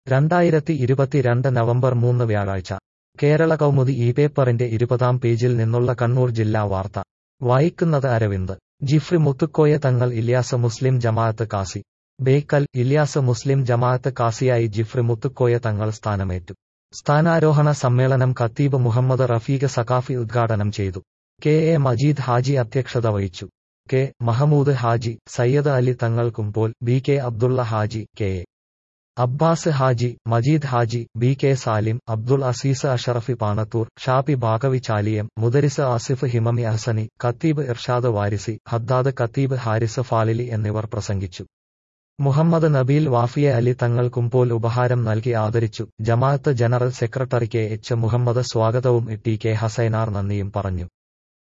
രണ്ടായിരത്തി ഇരുപത്തിരണ്ട് നവംബർ മൂന്ന് വ്യാഴാഴ്ച കേരള കൗമുദി ഈ പേപ്പറിന്റെ ഇരുപതാം പേജിൽ നിന്നുള്ള കണ്ണൂർ ജില്ലാ വാർത്ത വായിക്കുന്നത് അരവിന്ദ് ജിഫ്രി മുത്തുക്കോയ തങ്ങൾ ഇല്യാസ് മുസ്ലിം ജമാഅത്ത് കാസി ബേക്കൽ ഇല്യാസ് മുസ്ലിം ജമാഅത്ത് കാസിയായി ജിഫ്രി മുത്തുക്കോയ തങ്ങൾ സ്ഥാനമേറ്റു സ്ഥാനാരോഹണ സമ്മേളനം ഖത്തീബ് മുഹമ്മദ് റഫീഖ് സഖാഫി ഉദ്ഘാടനം ചെയ്തു കെ എ മജീദ് ഹാജി അധ്യക്ഷത വഹിച്ചു K Mahmood Haji Sayyid Ali Thangal Kumbol B K Abdulla Haji K A Abbas Haji Majeed Haji B K Salim Abdul Azeez Ashrafi Panathur Shafi Baqavi Chaliyam മുദരിസ് ആസിഫ് ഹിമമി അഹസനി ഖത്തീബ് ഇർഷാദ് വാരിസി ഹദ്ദാദ് ഖത്തീബ് ഹാരിസ് ഫാലിലി എന്നിവർ പ്രസംഗിച്ചു മുഹമ്മദ് നബീൽ വാഫിയ അലി തങ്ങൾ കുമ്പോൾ ഉപഹാരം നൽകി ആദരിച്ചു ജമാഅത്ത് general secretary K H Muhammad സ്വാഗതവും ടി കെ ഹസൈനാർ നന്ദിയും പറഞ്ഞു